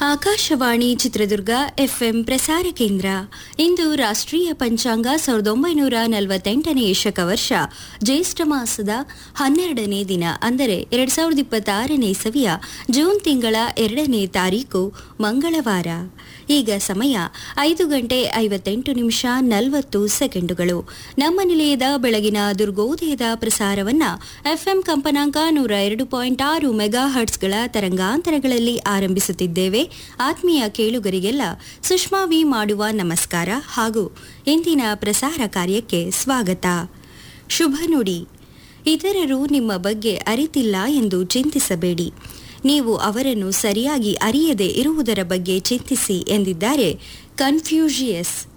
Akashvani Chitradurga FM ಪ್ರಸಾರ ಕೇಂದ್ರ ಇಂದು ರಾಷ್ಟ್ರೀಯ ಪಂಚಾಂಗ ಸಾವಿರದ ಒಂಬೈನೂರ ನಲವತ್ತೆಂಟನೇ ಶಕ ವರ್ಷ ಜ್ಯೇಷ್ಠ ಮಾಸದ ಹನ್ನೆರಡನೇ ದಿನ ಅಂದರೆ ಎರಡ್ ಸಾವಿರದ ಇಪ್ಪತ್ತಾರನೇ ಸವಿಯ ಜೂನ್ ತಿಂಗಳ ಎರಡನೇ ತಾರೀಕು ಮಂಗಳವಾರ ಈಗ ಸಮಯ ಐದು ಗಂಟೆ ಐವತ್ತೆಂಟು ನಿಮಿಷ ನಲವತ್ತು ಸೆಕೆಂಡುಗಳು ನಮ್ಮ ನಿಲಯದ ಬೆಳಗಿನ ದುರ್ಗೋದಯದ ಪ್ರಸಾರವನ್ನ ಎಫ್ಎಂ ಕಂಪನಾಂಕ ನೂರ ಎರಡು ಪಾಯಿಂಟ್ ಆರು ಮೆಗಾ ಹರ್ಟ್ಸ್ಗಳ ತರಂಗಾಂತರಗಳಲ್ಲಿ ಆರಂಭಿಸುತ್ತಿದ್ದೇವೆ ಆತ್ಮೀಯ ಕೇಳುಗರಿಗೆಲ್ಲ ಸುಷ್ಮಾ ವಿ ಮಾಡುವ ನಮಸ್ಕಾರ ಹಾಗೂ ಇಂದಿನ ಪ್ರಸಾರ ಕಾರ್ಯಕ್ಕೆ ಸ್ವಾಗತ ಶುಭ ನುಡಿ ಇತರರು ನಿಮ್ಮ ಬಗ್ಗೆ ಅರಿತಿಲ್ಲ ಎಂದು ಚಿಂತಿಸಬೇಡಿ ನೀವು ಅವರನ್ನು ಸರಿಯಾಗಿ ಅರಿಯದೆ ಇರುವುದರ ಬಗ್ಗೆ ಚಿಂತಿಸಿ ಎಂದಿದ್ದಾರೆ ಕನ್ಫ್ಯೂಷಿಯಸ್